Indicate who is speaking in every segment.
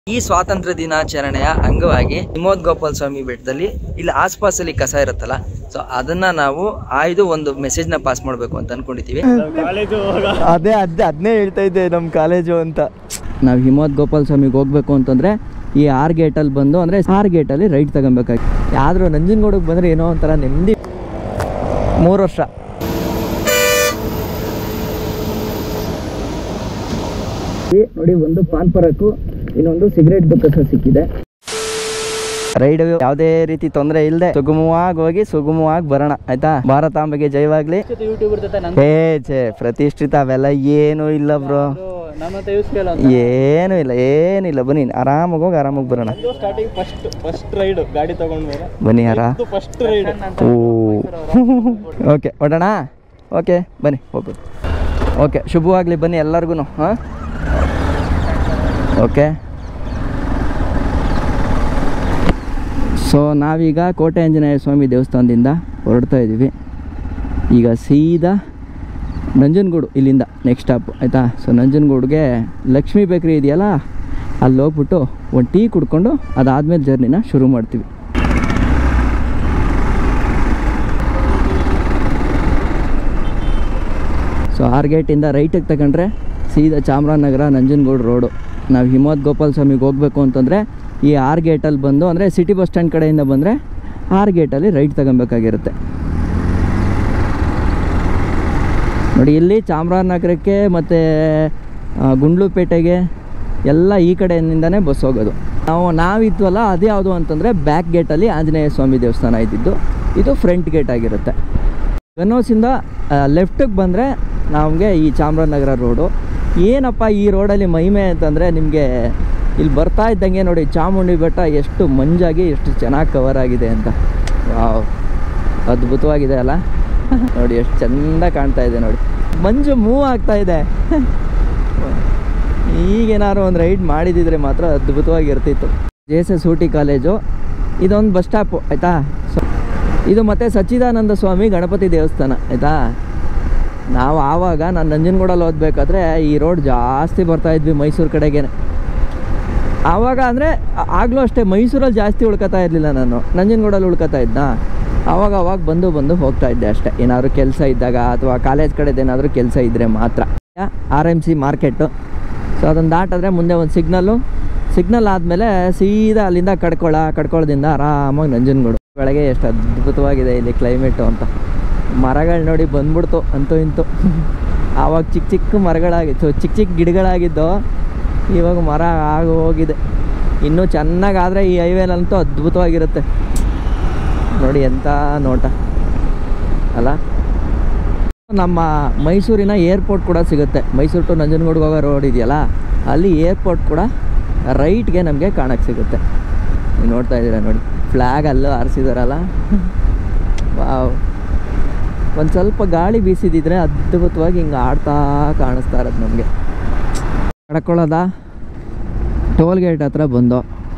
Speaker 1: ಈ ಸ್ವಾತಂತ್ರ್ಯ ದಿನಾಚರಣೆಯ ಅಂಗವಾಗಿ ಹಿಮೋದ್ ಗೋಪಾಲ್ ಸ್ವಾಮಿ ಬೆಟ್ಟದಲ್ಲಿ ಇಲ್ಲಿ ಆಸ್ಪಾಸಲ್ಲಿ ಕಸ ಇರುತ್ತಲ್ಲ ಸೊ ಅದನ್ನ ನಾವು ಆಯ್ದು ಒಂದು ಮೆಸೇಜ್ ನ ಪಾಸ್ ಮಾಡ್ಬೇಕು ಅಂತ ಅನ್ಕೊಂಡಿದೀವಿ
Speaker 2: ಅದೇ ಅದೇ ಅದನ್ನೇ ಹೇಳ್ತಾ ಇದ್ದೆ ನಮ್ಮ ಕಾಲೇಜು ಅಂತ
Speaker 1: ನಾವು ಹಿಮೋದ್ ಗೋಪಾಲ್ ಸ್ವಾಮಿಗೆ ಹೋಗ್ಬೇಕು ಅಂತಂದ್ರೆ ಈ ಆರ್ ಗೇಟಲ್ಲಿ ಬಂದು ಅಂದ್ರೆ ಆರ್ ಗೇಟಲ್ಲಿ ರೈಟ್ ತಗೊಬೇಕಾಗಿ
Speaker 2: ಆದರೂ ನಂಜನಗೂಡಿಗೆ ಬಂದರೆ ಏನೋ ಒಂಥರ ನೆಮ್ಮದಿ ಮೂರು ವರ್ಷ
Speaker 1: ನೋಡಿ ಒಂದು ಪಾನ್ ಪರಕ್ಕು ಇನ್ನೊಂದು ಸಿಗರೇಟ್ ಬುಕ್ಕ ಸಿಕ್ಕಿದೆ
Speaker 2: ರೈಡ್ ಯಾವುದೇ ರೀತಿ ತೊಂದರೆ ಇಲ್ಲದೆ ಸುಗಮವಾಗಿ ಹೋಗಿ ಸುಗಮವಾಗಿ ಬರೋಣ ಆಯ್ತಾ ಭಾರತಾಂಬೆಗೆ ಜಯವಾಗ್ಲಿ ಏ ಛೇ ಪ್ರತಿಷ್ಠಿತ ಅವೆಲ್ಲ ಏನೂ ಇಲ್ಲ ಬ್ರೋ ಏನೂ ಇಲ್ಲ ಏನಿಲ್ಲ ಬನ್ನಿ ಆರಾಮಾಗಿ ಹೋಗಿ ಆರಾಮಾಗಿ ಬರೋಣ
Speaker 3: ಸ್ಟಾರ್ಟಿಂಗ್ ಫಸ್ಟ್ ಫಸ್ಟ್ ರೈಡ್ ಗಾಡಿ ತಗೊಂಡ್ಮೇಲೆ
Speaker 2: ಬನ್ನಿ ಯಾರ
Speaker 3: ಫಸ್ಟ್ ರೈಡ್
Speaker 2: ಓ ಓಕೆ ಹೊಡೋಣ ಓಕೆ ಬನ್ನಿ ಹೋಗ್ಬೋದು ಓಕೆ ಶುಭವಾಗಲಿ ಬನ್ನಿ ಎಲ್ಲರಿಗೂ ಹಾಂ ಓಕೆ ಸೊ ನಾವೀಗ ಕೋಟೆ ಆಂಜನೇಯ ಸ್ವಾಮಿ ದೇವಸ್ಥಾನದಿಂದ ಹೊರಡ್ತಾ ಇದ್ದೀವಿ ಈಗ ಸೀದಾ ನಂಜನಗೂಡು ಇಲ್ಲಿಂದ ನೆಕ್ಸ್ಟ್ ಸ್ಟಾಪ್ ಆಯಿತಾ ಸೊ ನಂಜನಗೂಡಿಗೆ ಲಕ್ಷ್ಮೀ ಬೇಕ್ರಿ ಇದೆಯಲ್ಲ ಅಲ್ಲಿ ಹೋಗ್ಬಿಟ್ಟು ಒಂದು ಟೀ ಕುಡ್ಕೊಂಡು ಅದಾದಮೇಲೆ ಜರ್ನಿನ ಶುರು ಮಾಡ್ತೀವಿ ಸೊ ಆರ್ ಗೇಟಿಂದ ರೈಟಿಗೆ ತಗೊಂಡ್ರೆ ಸೀದಾ ಚಾಮರಾಜನಗರ ನಂಜನಗೂಡು ರೋಡು ನಾವು ಹಿಮವದ್ ಗೋಪಾಲ್ ಸ್ವಾಮಿಗೆ ಹೋಗ್ಬೇಕು ಅಂತಂದರೆ ಈ ಆರ್ ಗೇಟಲ್ಲಿ ಬಂದು ಅಂದರೆ ಸಿಟಿ ಬಸ್ ಸ್ಟ್ಯಾಂಡ್ ಕಡೆಯಿಂದ ಬಂದರೆ ಆರ್ ಗೇಟಲ್ಲಿ ರೈಟ್ ತಗೊಬೇಕಾಗಿರುತ್ತೆ ನೋಡಿ ಇಲ್ಲಿ ಚಾಮರಾಜನಗರಕ್ಕೆ ಮತ್ತು ಗುಂಡ್ಲುಪೇಟೆಗೆ ಎಲ್ಲ ಈ ಕಡೆಯಿಂದನೇ ಬಸ್ ಹೋಗೋದು ನಾವು ನಾವಿದ್ವಲ್ಲ ಅದು ಯಾವುದು ಅಂತಂದರೆ ಬ್ಯಾಕ್ ಗೇಟಲ್ಲಿ ಆಂಜನೇಯ ಸ್ವಾಮಿ ದೇವಸ್ಥಾನ ಇದ್ದಿದ್ದು ಇದು ಫ್ರಂಟ್ ಗೇಟ್ ಆಗಿರುತ್ತೆ ಗನ್ನೋಸಿಂದ ಲೆಫ್ಟಿಗೆ ಬಂದರೆ ನಮಗೆ ಈ ಚಾಮರಾಜನಗರ ರೋಡು ಏನಪ್ಪ ಈ ರೋಡಲ್ಲಿ ಮಹಿಮೆ ಅಂತಂದರೆ ನಿಮಗೆ ಇಲ್ಲಿ ಬರ್ತಾ ಇದ್ದಂಗೆ ನೋಡಿ ಚಾಮುಂಡಿ ಬೆಟ್ಟ ಎಷ್ಟು ಮಂಜಾಗಿ ಎಷ್ಟು ಚೆನ್ನಾಗಿ ಕವರ್ ಆಗಿದೆ ಅಂತ ವಾವ್ ಅದ್ಭುತವಾಗಿದೆ ಅಲ್ಲ ನೋಡಿ ಎಷ್ಟು ಚೆಂದ ಕಾಣ್ತಾ ಇದೆ ನೋಡಿ ಮಂಜು ಮೂವ್ ಆಗ್ತಾ ಇದೆ ಈಗೇನಾದ್ರು ಒಂದು ರೈಡ್ ಮಾಡಿದಿದ್ರೆ ಮಾತ್ರ ಅದ್ಭುತವಾಗಿರ್ತಿತ್ತು J S S Ooty college ಇದೊಂದು ಬಸ್ ಸ್ಟಾಪು ಆಯಿತಾ ಸೊ ಇದು ಮತ್ತು ಸಚ್ಚಿದಾನಂದ ಸ್ವಾಮಿ ಗಣಪತಿ ದೇವಸ್ಥಾನ ಆಯಿತಾ ನಾವು ಆವಾಗ ನಾನು ನಂಜನಗೂಡಲ್ಲಿ ಓದಬೇಕಾದ್ರೆ ಈ ರೋಡ್ ಜಾಸ್ತಿ ಬರ್ತಾ ಇದ್ವಿ ಮೈಸೂರು ಕಡೆಗೆ ಆವಾಗ ಅಂದರೆ ಆಗಲೂ ಅಷ್ಟೇ ಮೈಸೂರಲ್ಲಿ ಜಾಸ್ತಿ ಉಳ್ಕೊತಾ ಇರಲಿಲ್ಲ ನಾನು ನಂಜನಗೂಡಲ್ಲಿ ಉಳ್ಕೊತಾ ಇದ್ದ ಆವಾಗ ಅವಾಗ ಬಂದು ಬಂದು ಹೋಗ್ತಾ ಇದ್ದೆ ಅಷ್ಟೇ ಏನಾದರೂ ಕೆಲಸ ಇದ್ದಾಗ ಅಥವಾ ಕಾಲೇಜ್ ಕಡೆದೇನಾದರೂ ಕೆಲಸ ಇದ್ದರೆ ಮಾತ್ರ R M C market so ಅದನ್ನು ದಾಟಿದ್ರೆ ಮುಂದೆ ಒಂದು ಸಿಗ್ನಲ್ಲು ಸಿಗ್ನಲ್ ಆದಮೇಲೆ ಸೀದಾ ಅಲ್ಲಿಂದ ಕಡ್ಕೊಳ ಕಡ್ಕೊಳದಿಂದ ಆರಾಮಾಗಿ ನಂಜನಗೂಡು ಬೆಳಗ್ಗೆ ಎಷ್ಟು ಅದ್ಭುತವಾಗಿದೆ ಇಲ್ಲಿ ಕ್ಲೈಮೇಟು ಅಂತ ಮರಗಳು ನೋಡಿ ಬಂದ್ಬಿಡ್ತು ಅಂತೂ ಇಂತೂ ಆವಾಗ ಚಿಕ್ಕ ಚಿಕ್ಕ ಮರಗಳಾಗಿತ್ತು ಚಿಕ್ಕ ಚಿಕ್ಕ ಗಿಡಗಳಾಗಿದ್ದು ಇವಾಗ ಮರ ಆಗಿ ಹೋಗಿದೆ ಇನ್ನೂ ಚೆನ್ನಾಗಾದರೆ ಈ ಹೈವೇಲಂತೂ ಅದ್ಭುತವಾಗಿರುತ್ತೆ ನೋಡಿ ಎಂಥ ನೋಟ ಅಲ್ಲ ನಮ್ಮ ಮೈಸೂರಿನ ಏರ್ಪೋರ್ಟ್ ಕೂಡ ಸಿಗುತ್ತೆ ಮೈಸೂರು ಟು ನಂಜನಗೂಡಿಗೆ ಹೋಗೋ ರೋಡ್ ಇದೆಯಲ್ಲ ಅಲ್ಲಿ ಏರ್ಪೋರ್ಟ್ ಕೂಡ ರೈಟ್ಗೆ ನಮಗೆ ಕಾಣಕ್ಕೆ ಸಿಗುತ್ತೆ ನೀವು ನೋಡ್ತಾ ಇದ್ದೀರಾ ನೋಡಿ ಫ್ಲ್ಯಾಗ್ ಅಲ್ಲೂ ಹಾರಿಸಿದಾರಲ್ಲ ವಾವ್ ಒಂದು ಸ್ವಲ್ಪ ಗಾಳಿ ಬೀಸಿದಿದ್ರೆ ಅದ್ಭುತವಾಗಿ ಹಿಂಗೆ ಆಡ್ತಾ ಕಾಣಿಸ್ತಾ ಇರೋದು ನಮಗೆ ಕಡ್ಕೊಳ್ಳೋದ ಟೋಲ್ ಗೇಟ್ ಹತ್ರ ಬಂದು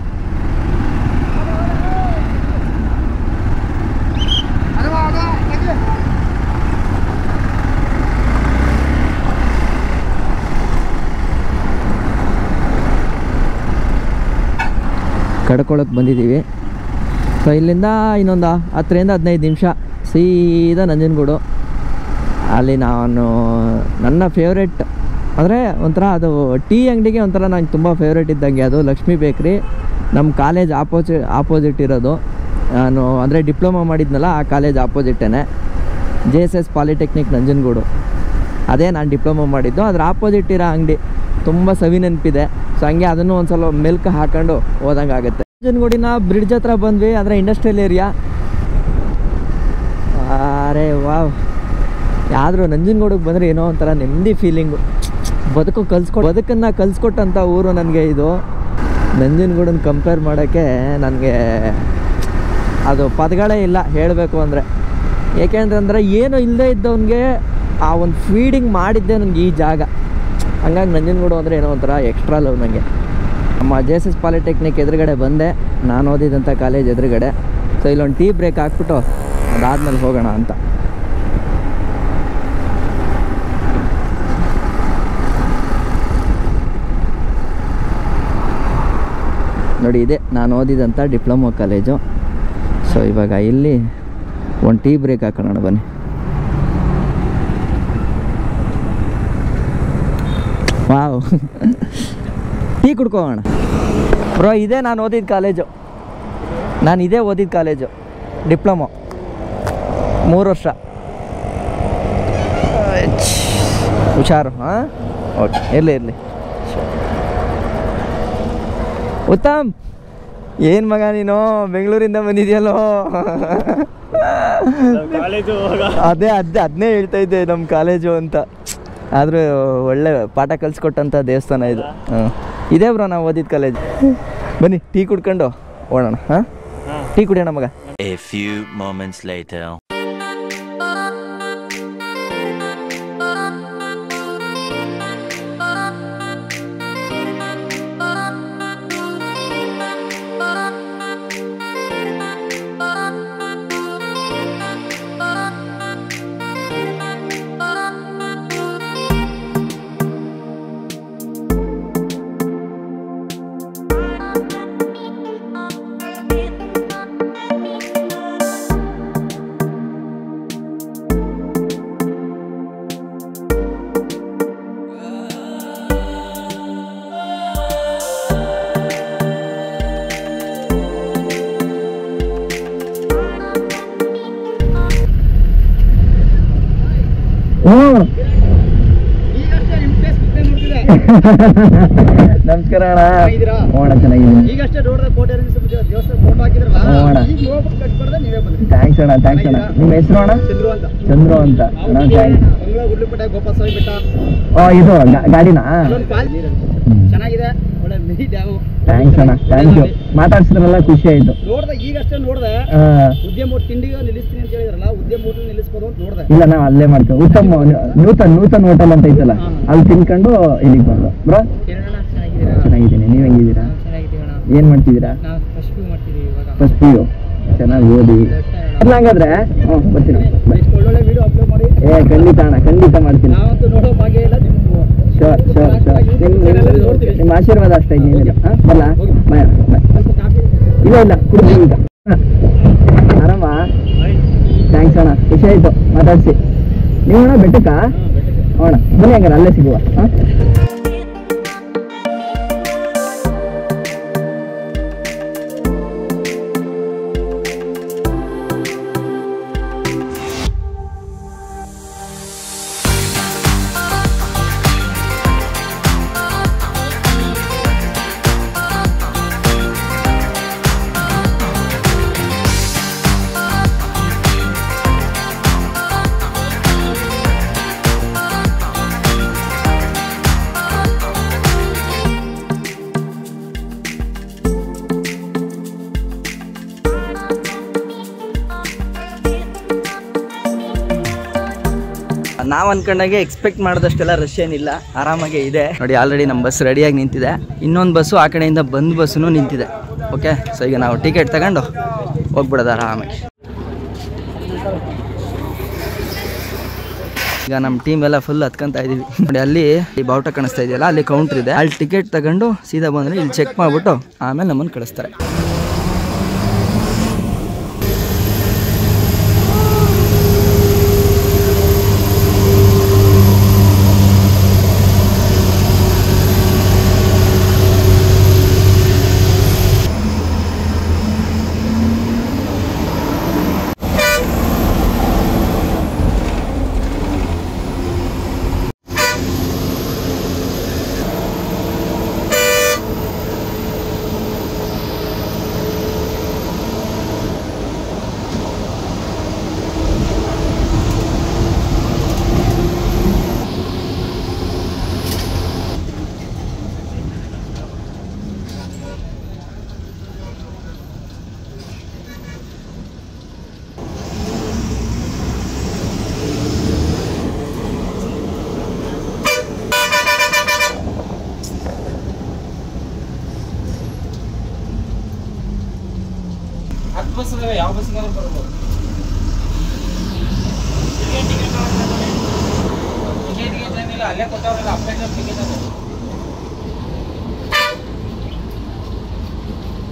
Speaker 2: ಕಡ್ಕೊಳಕ್ಕೆ ಬಂದಿದ್ದೀವಿ ಸೊ ಇಲ್ಲಿಂದ ಇನ್ನೊಂದು ಹತ್ತರಿಂದ ಹದಿನೈದು ನಿಮಿಷ ಸೀದಾ ನಂಜನಗೂಡು ಅಲ್ಲಿ ನಾನು ನನ್ನ ಫೇವ್ರೆಟ್ ಅಂದರೆ ಒಂಥರ ಅದು ಟೀ ಅಂಗಡಿಗೆ ಒಂಥರ ನಂಗೆ ತುಂಬ ಫೇವ್ರೇಟ್ ಇದ್ದಂಗೆ ಅದು ಲಕ್ಷ್ಮೀ ಬೇಕ್ರಿ ನಮ್ಮ ಕಾಲೇಜ್ ಆಪೋಸಿ ಆಪೋಸಿಟ್ ಇರೋದು ನಾನು ಅಂದರೆ ಡಿಪ್ಲೊಮಾ ಮಾಡಿದ್ನಲ್ಲ ಆ ಕಾಲೇಜ್ ಆಪೋಸಿಟೇ J S S polytechnic Nanjangud ಅದೇ ನಾನು ಡಿಪ್ಲೊಮಾ ಮಾಡಿದ್ದು ಅದ್ರ ಆಪೋಸಿಟ್ ಇರೋ ಅಂಗಡಿ ತುಂಬ ಸವಿ ನೆನಪಿದೆ ಸೊ ಹಂಗೆ ಅದನ್ನು ಒಂದು ಸಲ ಮೆಲ್ಕ್ ಹಾಕೊಂಡು ಹೋದಂಗೆ ಆಗುತ್ತೆ ನಂಜನಗೂಡಿನ ಬ್ರಿಡ್ಜ್ ಹತ್ರ ಬಂದ್ವಿ ಅಂದರೆ ಇಂಡಸ್ಟ್ರಿಯಲ್ ಏರಿಯಾ ಅರೆ ವಾವ್ ಯಾವ್ದು ನಂಜನಗೂಡಿಗೆ ಬಂದರೆ ಏನೋ ಒಂಥರ ನೆಮ್ಮದಿ ಫೀಲಿಂಗು ಬದುಕು ಕಲ್ಸ್ಕೊ ಬದುಕನ್ನು ಕಲಿಸ್ಕೊಟ್ಟಂಥ ಊರು ನನಗೆ ಇದು ನಂಜನಗೂಡನ್ನ ಕಂಪೇರ್ ಮಾಡೋಕ್ಕೆ ನನಗೆ ಅದು ಪದಗಳೇ ಇಲ್ಲ ಹೇಳಬೇಕು ಅಂದರೆ ಏಕೆಂತಂದರೆ ಏನು ಇಲ್ಲದೆ ಇದ್ದವನಿಗೆ ಆ ಒಂದು ಫೀಡಿಂಗ್ ಮಾಡಿದ್ದೆ ನನಗೆ ಈ ಜಾಗ ಹಂಗಾಗಿ ನಂಜನಗೂಡು ಅಂದರೆ ಏನೋ ಒಂಥರ ಎಕ್ಸ್ಟ್ರಾ ಲವ್ ನನಗೆ ನಮ್ಮ ಜೆ ಎಸ್ ಎಸ್ ಪಾಲಿಟೆಕ್ನಿಕ್ ಎದುರುಗಡೆ ಬಂದೆ ನಾನು ಓದಿದಂಥ ಕಾಲೇಜ್ ಎದುರುಗಡೆ ಸೊ ಇಲ್ಲೊಂದು ಟೀ ಬ್ರೇಕ್ ಹಾಕ್ಬಿಟ್ಟು ಅದಾದ್ಮೇಲೆ ಹೋಗೋಣ ಅಂತ ನೋಡಿ ಇದೆ ನಾನು ಓದಿದಂಥ ಡಿಪ್ಲೊಮೊ ಕಾಲೇಜು ಸೊ ಇವಾಗ ಇಲ್ಲಿ ಒಂದು ಟೀ ಬ್ರೇಕ್ ಹಾಕೋಣ ಬನ್ನಿ ವಾವ್ ಟೀ ಕುಡ್ಕೋಣ ಬ್ರೋ ಇದೇ ನಾನು ಓದಿದ ಕಾಲೇಜು ನಾನು ಇದೇ ಓದಿದ ಕಾಲೇಜು ಡಿಪ್ಲೊಮೊ ಮೂರು ವರ್ಷ ಅಚ್ಚ್. ಹುಷಾರು ಹಾಂ ಓಕೆ ಇರಲಿ ಇರಲಿ ಉತ್ತಮ್ ಏನು ಮಗ ನೀನು ಬೆಂಗಳೂರಿಂದ ಬಂದಿದ್ಯಲ್ಲೋ
Speaker 3: ಕಾಲೇಜು
Speaker 2: ಅದೇ ಅದೇ ಅದನ್ನೇ ಹೇಳ್ತಾ ಇದ್ದೆ ನಮ್ಮ ಕಾಲೇಜು ಅಂತ ಆದರೂ ಒಳ್ಳೆ ಪಾಠ ಕಲಿಸ್ಕೊಟ್ಟಂಥ ದೇವಸ್ಥಾನ ಇದು ಹಾಂ ಇದೇ ಬ್ರೋ ನಾವು ಓದಿದ ಕಾಲೇಜ್ ಬನ್ನಿ ಟೀ ಕುಡ್ಕೊಂಡು ಓಡೋಣ ಹಾಂ ಟೀ ಕುಡಿಯೋಣ ಮಗ
Speaker 4: A few moments later.
Speaker 2: ನಮಸ್ಕಾರ ಅಣ್ಣ ಓಣ ಚೆನ್ನಾಗಿದ್ದೀನಿ
Speaker 3: ಈಗಷ್ಟೇ ನೋಡಿದ್ರೆ ಕೋಟೆ ದೇವಸ್ಥಾನ ಫೋಟೋ ಹಾಕಿದ್ರಲ್ಲ
Speaker 2: ಹ್ಞೂ ಅಣ್ಣ.
Speaker 3: ಈಗ ಹೋಗ್ಬಿಟ್ಟು ಕಟ್ಕೊಡ್ದೆ ನೀವೇ ಬಂದ್ರಿ
Speaker 2: ಥ್ಯಾಂಕ್ಸ್ ಅಣ್ಣ ಥ್ಯಾಂಕ್ಸ್ ಅಣ್ಣ ನಿಮ್ಮ ಹೆಸರು ಅಣ್ಣ
Speaker 3: ಚಂದ್ರು ಅಂತ
Speaker 2: ಚಂದ್ರು ಅಂತ ಅಣ್ಣ ಥ್ಯಾಂಕ್ಸ್
Speaker 3: ಮಂಗಳ ಗುಡ್ಲುಪೇಟೆ ಗೋಪಾಲ ಸ್ವಾಮಿ ಬೆಟ್ಟ
Speaker 2: ಓ ಇದು ಗಾ- ಗಾಡಿನಾ
Speaker 3: ಅಲ್ಲೊಂದು ಕಾಲ್ ಚೆನ್ನಾಗಿದೆ ಒಳ್ಳೆ ಮಿನಿ ಡ್ಯಾಮು
Speaker 2: ಥ್ಯಾಂಕ್ಸ್ ಅಣ್ಣ ಥ್ಯಾಂಕ್ ಯು ಮಾತಾಡ್ಸಿದ್ರಲ್ಲ ಖುಷಿ ಆಯಿತು
Speaker 3: ನೋಡ್ದೆ ಈಗಷ್ಟೇ ನೋಡ್ದೆ ಉದ್ಯಮ ಹೋಟ್ ತಿಂಡಿಗೆ ನಿಲ್ಲಿಸ್ತೀನಿ ಅಂತ ಹೇಳಿದ್ರಲ್ಲ ಉದ್ಯಮ ಹೋಟೆಲ್ ನಿಲ್ಲಿಸ್ಬೋದು ಅಂತ ನೋಡ್ದೆ
Speaker 2: ಇಲ್ಲ ನಾವು ಅಲ್ಲೇ ಮಾಡ್ತೇವೆ ಉತ್ತಮ ನೂತನ್ ನೂತನ್ ಹೋಟೆಲ್ ಅಂತ ಐತಲ್ಲ
Speaker 3: ಹಾ.
Speaker 2: ಅಲ್ಲಿ ತಿನ್ಕೊಂಡು ಇಲ್ಲಿಗೆ ಬಂದು ಬ್ರೋ
Speaker 3: ಕಿರಣಣ್ಣ ಚೆನ್ನಾಗಿದ್ದೀರಾ
Speaker 2: ಚೆನ್ನಾಗಿದ್ದೀನಿ ನೀವು ಹೆಂಗಿದ್ದೀರಾ
Speaker 3: ಚೆನ್ನಾಗಿದ್ದೀವಣ್ಣ
Speaker 2: ಏನು ಮಾಡ್ತಿದ್ದೀರಾ
Speaker 3: ನಾವು ಫಸ್ಟ್ ಪಿ ಮಾಡ್ತಿದ್ದೀವಿ ಇವಾಗ
Speaker 2: ಫಸ್ಟ್ ಪಿ ಯು ಚೆನ್ನಾಗಿ ಓದಿ ಅಲ್ಲ ಹಂಗಾದ್ರೆ ಹ್ಞೂ ಬರ್ತೀನಿ Bye.
Speaker 3: ಎಷ್ಟು ಒಳ್ಳೊಳ್ಳೆ ವಿಡಿಯೋ ಅಪ್ಲೋಡ್ ಮಾಡಿ
Speaker 2: ಏ ಖಂಡಿತ ಅಣ್ಣ ಖಂಡಿತ ಮಾಡ್ತೀನಿ
Speaker 3: ನಾವಂತೂ ನೋಡೋ ಭಾಗ್ಯ ಇಲ್ಲ ನೀವು
Speaker 2: ಶೋರ್ ಶೋರ್ ಶೋರ್ ನಿಮ್ಮ ನಿಮ್ಮ ನಿಮ್ಮ ಆಶೀರ್ವಾದ ಅಷ್ಟೇ ಇನ್ನೇನಿಲ್ಲ ಹಾಂ ಬರಲ್ಲ ಬಾಯ್ ಬಾಯ್
Speaker 3: ಸ್ವಲ್ಪ ಕಾಫಿ
Speaker 2: ಇಲ್ಲ ಇಲ್ಲ ಕುಡಿದ್ವಿ ಈಗ ಹ. ಆರಾಮ ಥ್ಯಾಂಕ್ಸ್ ಅಣ್ಣ ಖುಷಿ ಆಯಿತು ಮಾತಾಡಿಸಿ ನೀವು ಅಣ್ಣ ಬೆಟ್ಟಕ್ಕಾ ಅಣ್ಣ ಬನ್ನಿ ಹಂಗಾರೆ ಅಲ್ಲೇ ಸಿಗುವ ಹಾಂ
Speaker 1: ನಾವು ಅನ್ಕೊಂಡಾಗೆ ಎಕ್ಸ್ಪೆಕ್ಟ್ ಮಾಡಿದಷ್ಟೆಲ್ಲ ರಶ್ ಏನಿಲ್ಲ ಆರಾಮಾಗೆ ಇದೆ ನೋಡಿ ಆಲ್ರೆಡಿ ನಮ್ಮ ಬಸ್ ರೆಡಿಯಾಗಿ ನಿಂತಿದೆ ಇನ್ನೊಂದು ಬಸ್ಸು ಆ ಕಡೆಯಿಂದ ಬಂದ್ ಬಸ್ಸು ನಿಂತಿದೆ ಓಕೆ ಸೊ ಈಗ ನಾವು ಟಿಕೆಟ್ ತಗೊಂಡು ಹೋಗ್ಬಿಡೋದು ಆರಾಮಾಗಿ ಈಗ ನಮ್ಮ ಟೀಮ್ ಎಲ್ಲ ಫುಲ್ ಹತ್ಕೊಂತ ಇದೀವಿ ನೋಡಿ ಅಲ್ಲಿ ಈ ಬಾವುಟ ಕಾಣಿಸ್ತಾ ಇದೆಯಲ್ಲ ಅಲ್ಲಿ ಕೌಂಟ್ರ್ ಇದೆ ಅಲ್ಲಿ ಟಿಕೆಟ್ ತಗೊಂಡು ಸೀದಾ ಬಂದ್ರೆ ಇಲ್ಲಿ ಚೆಕ್ ಮಾಡ್ಬಿಟ್ಟು ಆಮೇಲೆ ನಮ್ಮನ್ನು ಕಳಿಸ್ತಾರೆ
Speaker 3: ಹತ್ತು ಬಸ್ ಯಾವ ಬಸ್ ಬರ್ಬೋದು ಅಲ್ಲೇ ಕೊಟ್ಟವ್ರಲ್ಲ ಅಪ್ಡೇಟ್ ಟಿಕೆಟ್ ಅದು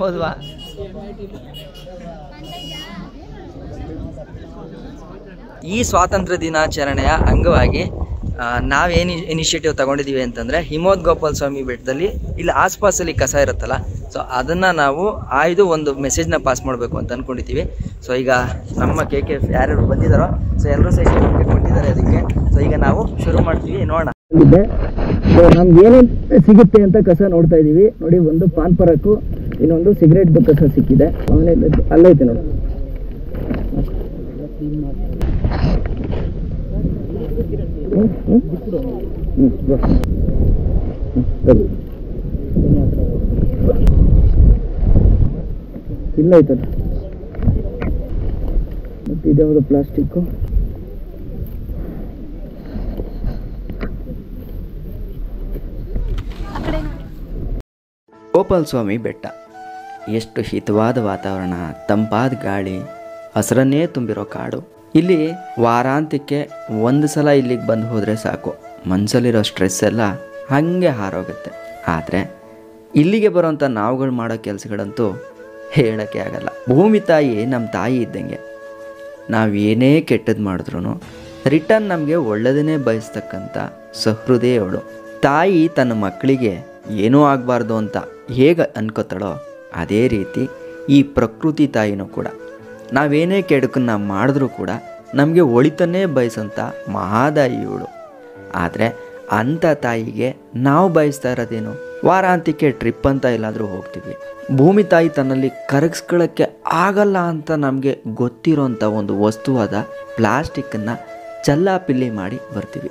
Speaker 1: ಹೌದ್ವಾ ಈ ಸ್ವಾತಂತ್ರ್ಯ ದಿನಾಚರಣೆಯ ಅಂಗವಾಗಿ ಆ, ನಾವೇನು ಇನಿಷಿಯೇಟಿವ್ ತಗೊಂಡಿದ್ದೀವಿ ಅಂತಂದರೆ ಹಿಮೋದ್ ಗೋಪಾಲ ಸ್ವಾಮಿ ಬೆಟ್ಟದಲ್ಲಿ ಇಲ್ಲಿ ಆಸ್ಪಾಸಲ್ಲಿ ಕಸ ಇರುತ್ತಲ್ಲ ಸೊ ಅದನ್ನು ನಾವು ಆಯ್ದು ಒಂದು ಮೆಸೇಜ್ನ ಪಾಸ್ ಮಾಡಬೇಕು ಅಂತ ಅಂದ್ಕೊಂಡಿದ್ದೀವಿ ಸೊ ಈಗ ನಮ್ಮ ಕೆ ಕೆ ಯಾರ್ಯಾರು ಬಂದಿದ್ದಾರೋ ಸೊ ಎಲ್ಲರೂ ಸಹ ನಮಗೆ ಕೊಟ್ಟಿದ್ದಾರೆ ಅದಕ್ಕೆ ಸೊ ಈಗ ನಾವು ಶುರು ಮಾಡ್ತೀವಿ ನೋಡೋಣ
Speaker 2: ಇದೆ ಸೊ ನಮ್ಗೆ ಏನೇನು ಸಿಗುತ್ತೆ ಅಂತ ಕಸ ನೋಡ್ತಾ ಇದೀವಿ ನೋಡಿ ಒಂದು ಪಾನ್ ಪರಕ್ಕು ಇನ್ನೊಂದು ಸಿಗರೇಟ್ ಕಸ ಸಿಕ್ಕಿದೆ ಅವನೇ ಅಲ್ಲೈತೆ ನೋಡಿ ಹ್ಮ್, ಹ್ಮ್. ಹ್ಮ್, ಬಾ. ಹ್ಮ್, ತಗೋ. ಇಲ್ಲ ಐತಲ್ಲ ಮತ್ತೆ ಇದ್ಯಾವುದು ಪ್ಲಾಸ್ಟಿಕ್ಕು
Speaker 1: ಗೋಪಾಲ ಸ್ವಾಮಿ ಬೆಟ್ಟ ಎಷ್ಟು ಹಿತವಾದ ವಾತಾವರಣ ತಂಪಾದ ಗಾಳಿ ಹಸರನ್ನೇ ತುಂಬಿರೋ ಕಾಡು ಇಲ್ಲಿ ವಾರಾಂತ್ಯಕ್ಕೆ ಒಂದು ಸಲ ಇಲ್ಲಿಗೆ ಬಂದು ಹೋದರೆ ಸಾಕು ಮನಸ್ಸಲ್ಲಿರೋ ಸ್ಟ್ರೆಸ್ ಎಲ್ಲ ಹಾಗೆ ಹಾರೋಗುತ್ತೆ ಆದರೆ ಇಲ್ಲಿಗೆ ಬರೋಂಥ ನಾವುಗಳು ಮಾಡೋ ಕೆಲಸಗಳಂತೂ ಹೇಳೋಕ್ಕೆ ಆಗಲ್ಲ ಭೂಮಿ ತಾಯಿ ನಮ್ಮ ತಾಯಿ ಇದ್ದಂಗೆ ನಾವೇನೇ ಕೆಟ್ಟದ್ದು ಮಾಡಿದ್ರು ರಿಟರ್ನ್ ನಮಗೆ ಒಳ್ಳೆಯದನ್ನೇ ಬಯಸ್ತಕ್ಕಂಥ ಸಹೃದಯವಳು ತಾಯಿ ತನ್ನ ಮಕ್ಕಳಿಗೆ ಏನೂ ಆಗಬಾರ್ದು ಅಂತ ಹೇಗೆ ಅನ್ಕೋತಾಳೋ ಅದೇ ರೀತಿ ಈ ಪ್ರಕೃತಿ ತಾಯಿನೂ ಕೂಡ ನಾವೇನೇ ಕೆಡುಕನ್ನ ಮಾಡಿದ್ರೂ ಕೂಡ ನಮಗೆ ಒಳಿತನ್ನೇ ಬಯಸಂಥ ಮಹಾದಾಯಿ ಇವಳು ಆದರೆ ಅಂಥ ತಾಯಿಗೆ ನಾವು ಬಯಸ್ತಾ ಇರೋದೇನು ವಾರಾಂತ್ಯಕ್ಕೆ ಟ್ರಿಪ್ ಅಂತ ಎಲ್ಲಾದರೂ ಹೋಗ್ತೀವಿ ಭೂಮಿ ತಾಯಿ ತನ್ನಲ್ಲಿ ಕರಗಿಸ್ಕೊಳ್ಳೋಕ್ಕೆ ಆಗಲ್ಲ ಅಂತ ನಮಗೆ ಗೊತ್ತಿರೋಂಥ ಒಂದು ವಸ್ತುವಾದ ಪ್ಲಾಸ್ಟಿಕ್ಕನ್ನು ಚಲ್ಲಾಪಿಲ್ಲಿ ಮಾಡಿ ಬರ್ತೀವಿ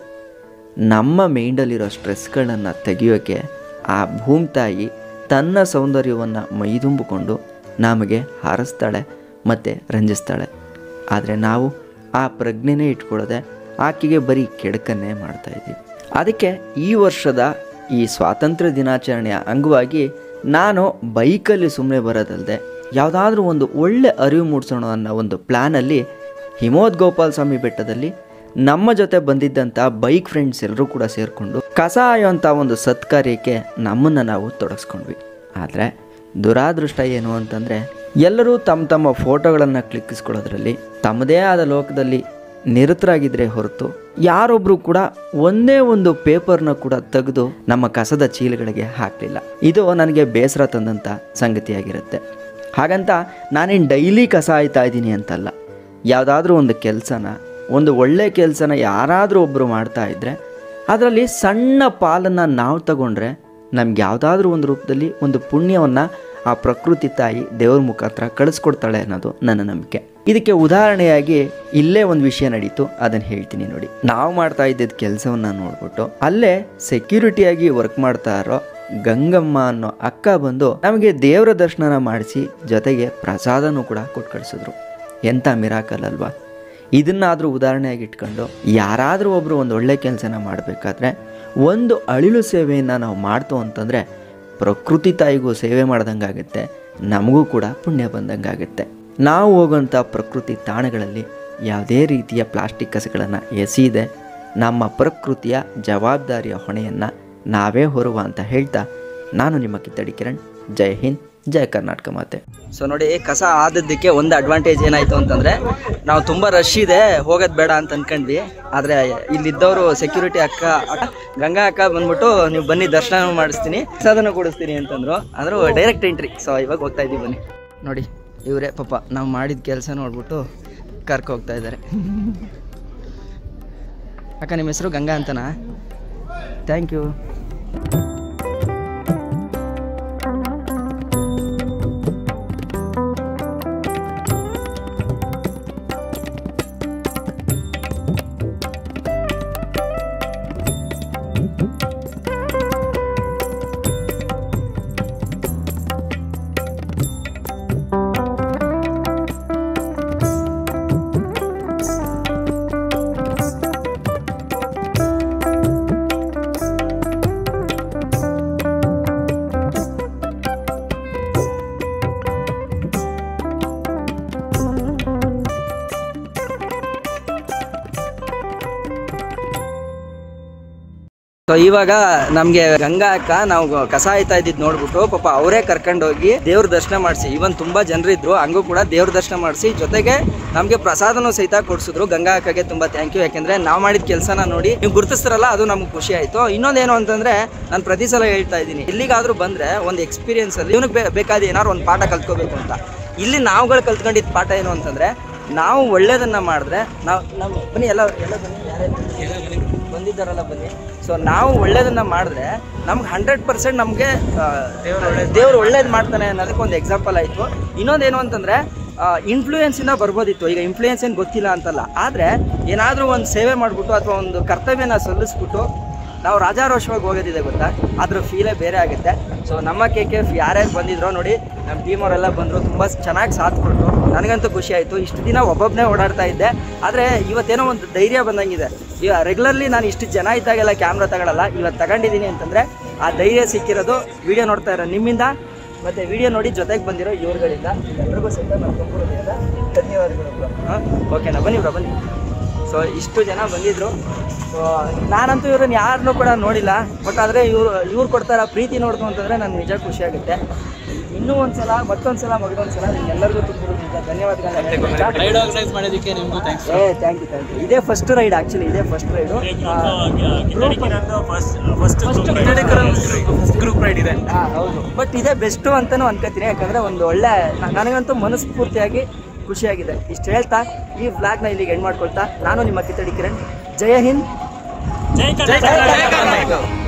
Speaker 1: ನಮ್ಮ ಮೈಂಡಲ್ಲಿರೋ ಸ್ಟ್ರೆಸ್ಗಳನ್ನು ತೆಗೆಯೋಕ್ಕೆ ಆ ಭೂಮಿ ತಾಯಿ ತನ್ನ ಸೌಂದರ್ಯವನ್ನು ಮೈದುಂಬಿಕೊಂಡು ನಮಗೆ ಹಾರಿಸ್ತಾಳೆ ಮತ್ತು ರಂಜಿಸ್ತಾಳೆ ಆದರೆ ನಾವು ಆ ಪ್ರಜ್ಞೆನೇ ಇಟ್ಕೊಳ್ಳದೆ ಆಕೆಗೆ ಬರೀ ಕೆಡಕನ್ನೇ ಮಾಡ್ತಾ ಇದ್ದೀವಿ ಅದಕ್ಕೆ ಈ ವರ್ಷದ ಈ ಸ್ವಾತಂತ್ರ್ಯ ದಿನಾಚರಣೆಯ ಅಂಗವಾಗಿ ನಾನು ಬೈಕಲ್ಲಿ ಸುಮ್ಮನೆ ಬರೋದಲ್ಲದೆ ಯಾವುದಾದ್ರೂ ಒಂದು ಒಳ್ಳೆ ಅರಿವು ಮೂಡಿಸೋಣ ಅನ್ನೋ ಒಂದು ಪ್ಲ್ಯಾನಲ್ಲಿ ಹಿಮೋದ್ ಗೋಪಾಲ ಸ್ವಾಮಿ ಬೆಟ್ಟದಲ್ಲಿ ನಮ್ಮ ಜೊತೆ ಬಂದಿದ್ದಂಥ ಬೈಕ್ ಫ್ರೆಂಡ್ಸ್ ಎಲ್ಲರೂ ಕೂಡ ಸೇರಿಕೊಂಡು ಕಸ ಆಯೋಂಥ ಒಂದು ಸತ್ಕಾರ್ಯಕ್ಕೆ ನಮ್ಮನ್ನು ನಾವು ತೊಡಗಿಸ್ಕೊಂಡ್ವಿ ಆದರೆ ದುರಾದೃಷ್ಟ ಏನು ಅಂತಂದರೆ ಎಲ್ಲರೂ ತಮ್ಮ ತಮ್ಮ ಫೋಟೋಗಳನ್ನು ಕ್ಲಿಕ್ಕಿಸ್ಕೊಳ್ಳೋದ್ರಲ್ಲಿ ತಮ್ಮದೇ ಆದ ಲೋಕದಲ್ಲಿ ನಿರತರಾಗಿದ್ರೆ ಹೊರತು ಯಾರೊಬ್ಬರು ಕೂಡ ಒಂದೇ ಒಂದು ಪೇಪರ್ನ ಕೂಡ ತೆಗೆದು ನಮ್ಮ ಕಸದ ಚೀಲಗಳಿಗೆ ಹಾಕಲಿಲ್ಲ ಇದು ನನಗೆ ಬೇಸರ ತಂದಂಥ ಸಂಗತಿಯಾಗಿರುತ್ತೆ ಹಾಗಂತ ನಾನೇನು ಡೈಲಿ ಕಸ ಆಯ್ತಾ ಇದ್ದೀನಿ ಅಂತಲ್ಲ ಯಾವುದಾದ್ರೂ ಒಂದು ಕೆಲಸನ ಒಂದು ಒಳ್ಳೆ ಕೆಲಸನ ಯಾರಾದರೂ ಒಬ್ಬರು ಮಾಡ್ತಾ ಇದ್ದರೆ ಅದರಲ್ಲಿ ಸಣ್ಣ ಪಾಲನ್ನು ನಾವು ತಗೊಂಡ್ರೆ ನಮ್ಗೆ ಯಾವುದಾದ್ರೂ ಒಂದು ರೂಪದಲ್ಲಿ ಒಂದು ಪುಣ್ಯವನ್ನು ಆ ಪ್ರಕೃತಿ ತಾಯಿ ದೇವ್ರ ಮುಖಾಂತರ ಕಳಿಸ್ಕೊಡ್ತಾಳೆ ಅನ್ನೋದು ನನ್ನ ನಂಬಿಕೆ ಇದಕ್ಕೆ ಉದಾಹರಣೆಯಾಗಿ ಇಲ್ಲೇ ಒಂದು ವಿಷಯ ನಡೀತು ಅದನ್ನು ಹೇಳ್ತೀನಿ ನೋಡಿ ನಾವು ಮಾಡ್ತಾ ಇದ್ದಿದ್ದ ಕೆಲಸವನ್ನ ನೋಡ್ಬಿಟ್ಟು ಅಲ್ಲೇ ಸೆಕ್ಯೂರಿಟಿಯಾಗಿ ವರ್ಕ್ ಮಾಡ್ತಾ ಇರೋ ಗಂಗಮ್ಮ ಅನ್ನೋ ಅಕ್ಕ ಬಂದು ನಮಗೆ ದೇವರ ದರ್ಶನ ಮಾಡಿಸಿ ಜೊತೆಗೆ ಪ್ರಸಾದನೂ ಕೂಡ ಕೊಟ್ಟು ಕಳಿಸಿದ್ರು ಎಂಥ ಮಿರಾಕಲ್ ಅಲ್ವಾ ಇದನ್ನಾದರೂ ಉದಾಹರಣೆಯಾಗಿ ಇಟ್ಕೊಂಡು ಯಾರಾದರೂ ಒಬ್ಬರು ಒಂದು ಒಳ್ಳೆ ಕೆಲಸನ ಮಾಡಬೇಕಾದ್ರೆ ಒಂದು ಅಳಿಲು ಸೇವೆಯನ್ನು ನಾವು ಮಾಡ್ತು ಅಂತಂದರೆ ಪ್ರಕೃತಿ ತಾಯಿಗೂ ಸೇವೆ ಮಾಡ್ದಂಗಾಗುತ್ತೆ ನಮಗೂ ಕೂಡ ಪುಣ್ಯ ಬಂದಂಗಾಗುತ್ತೆ ನಾವು ಹೋಗೋಂಥ ಪ್ರಕೃತಿ ತಾಣಗಳಲ್ಲಿ ಯಾವುದೇ ರೀತಿಯ ಪ್ಲಾಸ್ಟಿಕ್ ಕಸಗಳನ್ನು ಎಸೀದೆ ನಮ್ಮ ಪ್ರಕೃತಿಯ ಜವಾಬ್ದಾರಿಯ ಹೊಣೆಯನ್ನು ನಾವೇ ಹೊರುವ ಅಂತ ಹೇಳ್ತಾ ನಾನು ನಿಮ್ಮ ಕಿತ್ತಡಿ ಕಿರಣ್ ಜೈ ಹಿಂದ್ ಜೈ ಕರ್ನಾಟಕ ಮಾತೆ ಸೊ ನೋಡಿ ಕಸ ಆದದ್ದಕ್ಕೆ ಒಂದು ಅಡ್ವಾಂಟೇಜ್ ಏನಾಯಿತು ಅಂತಂದರೆ ನಾವು ತುಂಬ ರಶ್ ಇದೆ ಹೋಗೋದು ಬೇಡ ಅಂತ ಅನ್ಕೊಂಡ್ವಿ ಆದರೆ ಇಲ್ಲಿದ್ದವರು ಸೆಕ್ಯೂರಿಟಿ ಅಕ್ಕ ಅಕ್ಕ ಗಂಗಾ ಅಕ್ಕ ಬಂದ್ಬಿಟ್ಟು ನೀವು ಬನ್ನಿ ದರ್ಶನ ಮಾಡಿಸ್ತೀನಿ ಪ್ರಸಾದನ ಕೊಡಿಸ್ತೀನಿ ಅಂತಂದ್ರು ಅಂದರು ಡೈರೆಕ್ಟ್ ಎಂಟ್ರಿ ಸೊ ಇವಾಗ ಹೋಗ್ತಾ ಇದ್ದೀವಿ ಬನ್ನಿ ನೋಡಿ ಇವರೇ ಪಾಪ ನಾವು ಮಾಡಿದ ಕೆಲಸ ನೋಡ್ಬಿಟ್ಟು ಕರ್ಕೊ ಹೋಗ್ತಾ ಇದ್ದಾರೆ ಅಕ್ಕ ನಿಮ್ಮ ಹೆಸರು ಗಂಗಾ ಅಂತನಾ ಥ್ಯಾಂಕ್ ಯು ಇವಾಗ ನಮ್ಗೆ ಗಂಗಾ ಅಕ್ಕ ನಾವು ಕಸ ಆಯ್ತಾ ಇದ್ದಿದ್ ನೋಡ್ಬಿಟ್ಟು ಪಾಪ ಅವರೇ ಕರ್ಕೊಂಡೋಗಿ ದೇವ್ರ ದರ್ಶನ ಮಾಡಿಸಿ ಇವನ್ ತುಂಬಾ ಜನರಿದ್ರು ಹಂಗೂ ಕೂಡ ದೇವ್ರ ದರ್ಶನ ಮಾಡಿಸಿ ಜೊತೆಗೆ ನಮ್ಗೆ ಪ್ರಸಾದನೂ ಸಹಿತ ಕೊಡ್ಸಿದ್ರು ಗಂಗಾ ಅಕ್ಕಗೆ ತುಂಬಾ ಥ್ಯಾಂಕ್ ಯು ಯಾಕೆಂದ್ರೆ ನಾವು ಮಾಡಿದ ಕೆಲಸನ ನೋಡಿ ನೀವು ಗುರುತಿಸ್ತಾರಲ್ಲ ಅದು ನಮ್ಗೆ ಖುಷಿ ಆಯ್ತು ಇನ್ನೊಂದೇನು ಅಂತಂದ್ರೆ ನಾನು ಪ್ರತಿ ಸಲ ಹೇಳ್ತಾ ಇದ್ದೀನಿ ಎಲ್ಲಿಗಾದ್ರೂ ಬಂದ್ರೆ ಒಂದು ಎಕ್ಸ್ಪೀರಿಯನ್ಸ್ ಅಲ್ಲಿ ಇವನಿಗೆ ಬೇಕಾದ ಏನಾದ್ರು ಒಂದು ಪಾಠ ಕಲ್ತ್ಕೋಬೇಕು ಅಂತ ಇಲ್ಲಿ ನಾವುಗಳು ಕಲ್ತ್ಕೊಂಡಿದ್ದ ಪಾಠ ಏನು ಅಂತಂದ್ರೆ ನಾವು ಒಳ್ಳೇದನ್ನ ಮಾಡಿದ್ರೆ ನಾವು ನಮ್ಮ ಬನ್ನಿ ಎಲ್ಲ ಎಲ್ಲ ಬನ್ನಿ ಯಾರೇ ಬಂದಿದ್ದಾರಲ್ಲ ಬನ್ನಿ ಸೊ ನಾವು ಒಳ್ಳೇದನ್ನ ಮಾಡಿದ್ರೆ ನಮ್ಗೆ ಹಂಡ್ರೆಡ್ ಪರ್ಸೆಂಟ್ ನಮಗೆ ದೇವ್ರು ಒಳ್ಳೇದು ಮಾಡ್ತಾನೆ ಅನ್ನೋದಕ್ಕೆ ಒಂದು ಎಕ್ಸಾಂಪಲ್ ಆಯಿತು ಇನ್ನೊಂದೇನು ಅಂತಂದರೆ ಇನ್ಫ್ಲೂಯೆನ್ಸಿಂದ ಬರ್ಬೋದಿತ್ತು ಈಗ ಇನ್ಫ್ಲೂಯೆನ್ಸ್ ಏನು ಗೊತ್ತಿಲ್ಲ ಅಂತಲ್ಲ ಆದರೆ ಏನಾದರೂ ಒಂದು ಸೇವೆ ಮಾಡಿಬಿಟ್ಟು ಅಥವಾ ಒಂದು ಕರ್ತವ್ಯನ ಸಲ್ಲಿಸ್ಬಿಟ್ಟು ನಾವು ರಾಜಾರೋಷವಾಗಿ ಹೋಗೋದಿದೆ ಗೊತ್ತಾ ಅದ್ರ ಫೀಲೇ ಬೇರೆ ಆಗುತ್ತೆ ಸೊ ನಮ್ಮ ಕೆ ಕೆ ಎಫ್ ಯಾರ್ಯಾರು ಬಂದಿದ್ರೋ ನೋಡಿ ನಮ್ಮ ಟೀಮ್ ಅವರೆಲ್ಲ ಬಂದರು ತುಂಬ ಚೆನ್ನಾಗಿ ಸಾಥ್ ಕೊಟ್ಟರು ನನಗಂತೂ ಖುಷಿ ಆಯಿತು ಇಷ್ಟು ದಿನ ಒಬ್ಬೊಬ್ಬನೇ ಓಡಾಡ್ತಾ ಇದ್ದೆ ಆದರೆ ಇವತ್ತೇನೋ ಒಂದು ಧೈರ್ಯ ಬಂದಂಗಿದೆ ಈಗ ರೆಗ್ಯುಲರ್ಲಿ ನಾನು ಇಷ್ಟು ಜನ ಇದ್ದಾಗೆಲ್ಲ ಕ್ಯಾಮ್ರಾ ತಗೊಳ್ಳಲ್ಲ ಇವತ್ತು ತಗೊಂಡಿದ್ದೀನಿ ಅಂತಂದರೆ ಆ ಧೈರ್ಯ ಸಿಕ್ಕಿರೋದು ವಿಡಿಯೋ ನೋಡ್ತಾ ಇರೋ ನಿಮ್ಮಿಂದ ಮತ್ತು ವಿಡಿಯೋ ನೋಡಿ ಜೊತೆಗೆ ಬಂದಿರೋ ಇವ್ರುಗಳಿಂದ ಎಲ್ರಿಗೂ ಸಹಿತ ನಮ್ಮ ಕಂಪೂರದಿಂದ ಧನ್ಯವಾದಗಳು ಬ್ರೋ ಹಾಂ ಓಕೆನಾ ಬನ್ನಿ ಬ್ರೋ ಬನ್ನಿ ಸೊ ಇಷ್ಟು ಜನ ಬಂದಿದ್ರು ಸೊ ನಾನಂತೂ ಇವ್ರನ್ನ ಯಾರನ್ನೂ ಕೂಡ ನೋಡಿಲ್ಲ ಬಟ್ ಆದರೆ ಇವ್ರು ಇವ್ರು ಕೊಡ್ತಾರ ಪ್ರೀತಿ ನೋಡ್ತು ಅಂತಂದರೆ ನನಗೆ ನಿಜ ಖುಷಿ ಆಗುತ್ತೆ ಇನ್ನೂ ಒಂದ್ಸಲ ಮತ್ತೊಂದ್ಸಲ ಮಗದೊಂದ್ಸಲ ನಿಮ್ಗೆಲ್ಲರಿಗೂ ತುಂಬ ನಿಜ ಧನ್ಯವಾದಗಳನ್ನ
Speaker 3: ರೈಡ್ ಆರ್ಗನೈಸ್ ಮಾಡೋದಕ್ಕೆ ನಿಮಗೂ ಥ್ಯಾಂಕ್ಸ್
Speaker 1: ಏ ಥ್ಯಾಂಕ್ ಯು ಥ್ಯಾಂಕ್ ಯು ಇದೇ ಫಸ್ಟ್ ರೈಡ್ ಆ್ಯಕ್ಚುಲಿ ಇದೇ ಫಸ್ಟ್ ರೈಡು
Speaker 3: ಗ್ರೂಪ್ ರೈಡ್ ಇದೆ
Speaker 1: ಹಾಂ ಹೌದು ಬಟ್ ಇದೇ ಬೆಸ್ಟು ಅಂತಲೂ ಅನ್ಕೋತೀನಿ ಯಾಕಂದರೆ ಒಂದು ಒಳ್ಳೆ ನ- ನನಗಂತೂ ಮನಸ್ಫೂರ್ತಿಯಾಗಿ ಖುಷಿಯಾಗಿದೆ ಇಷ್ಟು ಹೇಳ್ತಾ ಈ ವ್ಲಾಗ್ನ ಇಲ್ಲಿಗೆ ಎಂಡ್ ಮಾಡ್ಕೊಳ್ತಾ ನಾನು ನಿಮ್ಮ ಕಿತ್ತಡಿ ಕಿರಣ್ ಜಯ ಹಿಂದ್
Speaker 3: ಜೈ
Speaker 1: ಜೈ ಕರ್ನಾಟಕ